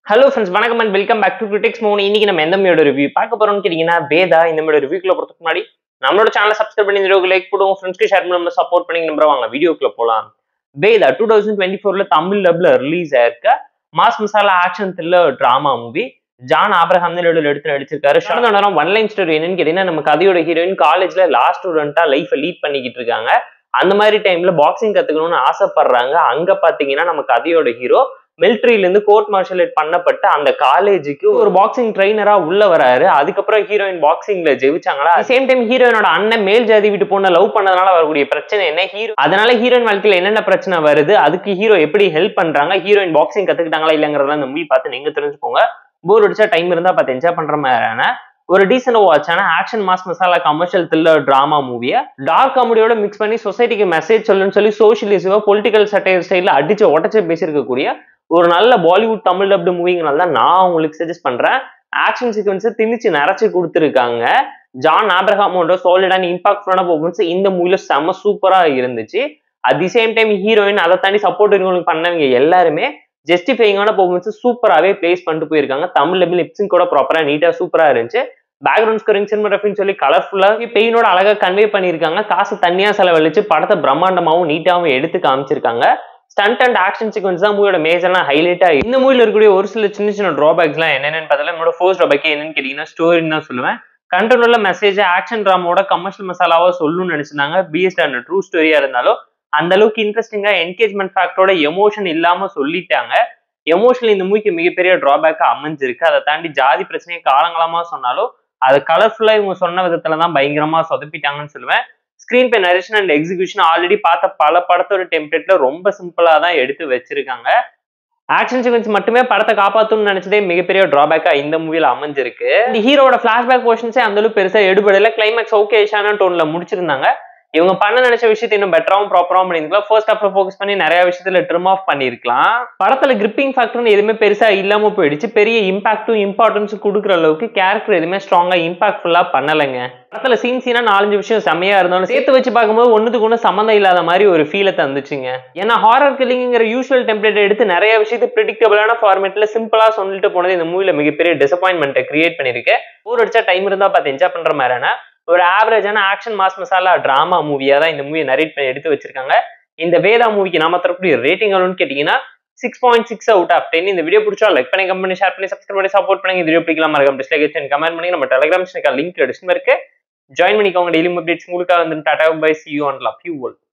hello friends வணக்கம் and welcome back to critics மோன் இன்னைக்கு நம்ம எந்த மூவியோட ரிவ்யூ பார்க்க போறோம்னு கேட்டீங்கன்னா வேதா இந்த மூவியோட ரிவ்யூக்குள்ள போறதுக்கு முன்னாடி நம்மளோட சேனலை சப்ஸ்கிரைப் பண்ணி இந்த வீடியோக்கு லைக் போடுவோம் ஃப்ரெண்ட்ஸ்க்கு ஷேர் பண்ணி நம்ம சப்போர்ட் பண்ணி நம்புற வாங்க வீடியோக்குள்ள போலாம் வேதா டூ தௌசண்ட் டுவெண்ட்டி ஃபோர்ல தமிழ் டப்ல ரிலீஸ் ஆயிருக்க mass masala action thriller drama movie John Abraham தான் நடுவில் எடுத்து நடிச்சிருக்காரு ஷார்ட் நேரம் ஒன் லைன் ஸ்டோரி என்னன்னு கேட்டீங்கன்னா நம்ம கதையோட ஹீரோயின் காலேஜ்ல லாஸ்ட் ஸ்டூடெண்டா லைஃபை லீட் பண்ணிக்கிட்டு இருக்காங்க அந்த மாதிரி டைம்ல பாக்ஸிங் கத்துக்கணும்னு ஆசைப்படுறாங்க அங்க பாத்தீங்கன்னா நம்ம கதையோட ஹீரோ மிலிட்ரியில இருந்து கோர்ட் மார்ஷலேட் பண்ணப்பட்ட அந்த காலேஜுக்கு ஒரு பாக்ஸிங் ட்ரைனரா உள்ள வராரு அதுக்கப்புறம் ஹீரோயின் பாக்ஸிங்ல ஜெயிச்சாங்களா சேம் டைம் ஹீரோயினோட அண்ணன் மேல் ஜாதி வீட்டு பொண்ணை லவ் பண்ணதுனால வரக்கூடிய பிரச்சனை என்ன ஹீரோ அதனால ஹீரோயின் வாழ்க்கையில என்னென்ன பிரச்சனை வருது அதுக்கு ஹீரோ எப்படி ஹெல்ப் பண்றாங்க ஹீரோயின் பாக்ஸிங் கத்துக்கிட்டாங்களா இல்லங்கிறதெல்லாம் இந்த மூவி பார்த்து நீங்க தெரிஞ்சுக்கோங்க போர் அடிச்சா டைம் இருந்தா பார்த்து என்ஜாய் பண்ற மாதிரியான ஒரு டீசென்ட் வாட்சான action mass masala commercial thriller drama மூவியை டார்க் காமெடியோட மிக்ஸ் பண்ணி சொசைட்டிக்கு மெசேஜ் சொல்லுன்னு சொல்லி சோஷியலிஸ்டா பொலிட்டிக்கல் சட்டையர் ஸ்டைல அடிச்சு உடச்சு பேசியிருக்கக்கூடிய ஒரு நல்ல பாலிவுட் தமிழ் டப்டு மூவிங்கனால தான் நான் உங்களுக்கு சஜஸ்ட் பண்றேன் ஆக்ஷன் சீக்வன்ஸை திணிச்சு நிறைச்சு கொடுத்துருக்காங்க ஜான் ஆப்ரஹாமோட சாலிடான இம்பாக்ட்ஃபுல்லான பர்ஃபார்மன்ஸ் இந்த மூவில செம்ம சூப்பரா இருந்துச்சு at the same time heroine அதை தாண்டி சப்போர்ட் இருக்கவங்களுக்கு பண்ணவங்க எல்லாருமே ஜஸ்டிஃபைங்கான பர்ஃபார்மன்ஸ் சூப்பராகவே பிளேஸ் பண்ணிட்டு போயிருக்காங்க தமிழ் லெபிள் லிப்ஸிங் கூட ப்ராப்பரா நீட்டா சூப்பரா இருந்துச்சு பேக்ரவுண்ட் ஸ்கோரிங் சினிமாகிராஃபின்னு சொல்லி கலர்ஃபுல்லா பெயினோட அழகா கன்வே பண்ணியிருக்காங்க காசு தனியா செலவழிச்சு படத்தை பிரம்மாண்டமாவும் நீட்டாவும் எடுத்து காமிச்சிருக்காங்க ஸ்டண்ட் அண்ட் ஆக்ஷன் சீக்வன்ஸ் தான் மூவியோட மேஜர்லாம் ஹைலைட்டா இந்த மூவில இருக்கக்கூடிய ஒரு சில சின்ன சின்ன ட்ராபேக்ஸ்லாம் என்னென்னு பார்த்தாலும் என்னோட ஃபர்ஸ்ட் ட்ராபேக் என்னன்னு கேட்டீங்கன்னா ஸ்டோரின்னு தான் சொல்லுவேன் கண்டென்ட் உள்ள மெசேஜ் ஆக்ஷன் ட்ராமாவோட கமர்ஷியல் மசாலாவா சொல்லணும்னு நினைச்சிருந்தாங்க பிஎஸ்ட் அண்ட் ட்ரூ ஸ்டோரியா இருந்தாலும் அந்த அளவுக்கு இன்ட்ரெஸ்டிங்கா என்கேஜ்மெண்ட் ஃபேக்டரோட எமோஷன் இல்லாம சொல்லிட்டாங்க எமோஷனல் இந்த மூவிக்கு மிகப்பெரிய டிராபேக்கா அமைஞ்சிருக்கு அதை தாண்டி ஜாதி பிரச்சனையை காலங்காலமா சொன்னாலும் அது கலர்ஃபுல்லா இவங்க சொன்ன விதத்துல தான் பயங்கரமா சொதப்பிட்டாங்கன்னு சொல்லுவேன் screenplay narration and execution already பார்த்த பல படத்தோட டெம்ப்ளேட்ல ரொம்ப சிம்பிளா தான் எடுத்து வச்சிருக்காங்க ஆக்ஷன் சீக்வன்ஸ் மட்டுமே படத்தை காப்பாற்றணும்னு நினைச்சதே மிகப்பெரிய டிராபேக்கா இந்த மூவில அமைஞ்சிருக்கு இந்த ஹீரோட பிளாஷ்பேக் போர்ஷன்ஸே அந்த அளவுக்கு பெருசா எடுபடல கிளைமேக்ஸ் ஓகேஷான டோன்ல முடிச்சிருந்தாங்க இவங்க பண்ண நினைச்ச விஷயத்தை இன்னும் பெட்டராகவும் ப்ராப்பராகவும் பண்ணிருக்கலாம் ஃபர்ஸ்ட் ஹாஃப்ல ஃபோக்கஸ் பண்ணி நிறைய விஷயத்துல ட்ரிம் ஆஃப் பண்ணிருக்கலாம் படத்துல கிரிப்பிங் ஃபேக்டர்னு எதுவுமே பெருசா இல்லாம போயிடுச்சு பெரிய இம்பாக்டும் இம்பார்ட்டன்ஸும் கொடுக்குற அளவுக்கு கேரக்டர் எதுவுமே ஸ்ட்ராங்கா இம்பாக்ட்ஃபுல்லா பண்ணலைங்க படத்துல சீன் சீனா நாலஞ்சு விஷயம் செம்மையா இருந்தாலும் சேர்த்து வச்சு பார்க்கும்போது ஒண்ணுத்துக்கு ஒண்ணு சம்மந்தம் இல்லாத மாதிரி ஒரு ஃபீலை தந்துச்சுங்க ஏன்னா ஹாரர் கில்லிங்கிற யூஸ்வல் டெம்ப்ளேட் எடுத்து நிறைய விஷயத்தை ப்ரிடிக்டபிளான ஃபார்மேட்ல சிம்பிளா சொல்லிட்டு போனது இந்த மூவில மிகப்பெரிய டிசப்பாயின்மெண்ட்டை கிரியேட் பண்ணிருக்கு ஊர் அடிச்சா டைம் இருந்தா பார்த்து என்ஜாய் பண்ற மாதிரியான ஒரு ஆவரேஜான ஆக்ஷன் மாஸ் மசாலா டிராமா மூவியா தான் இந்த மூவியை நரேட் பண்ணி எடுத்து வச்சிருக்காங்க இந்த வேதா மூவிக்கு நாம தரக்கூடிய ரேட்டிங் எவ்வளோன்னு கேட்டீங்கன்னா six point six out of ten இந்த வீடியோ பிடிச்சா லைக் பண்ணி கம்பெனி ஷேர் பண்ணி சப்ஸ்கிரைப் பண்ணி சப்போர்ட் பண்ணி இந்த வீடியோ பிடிக்கலாம் மறக்காம டிஸ்லைக் வச்சு கமெண்ட் பண்ணி நம்ம டெலிகிராம் சேனல் லிங்க் டிஸ்கிரிப்ஷன் இருக்கு ஜாயின் பண்ணிக்கோங்க டெய்லி அப்டேட்ஸ் உங்களுக்காக வந்து tata bye see you and love you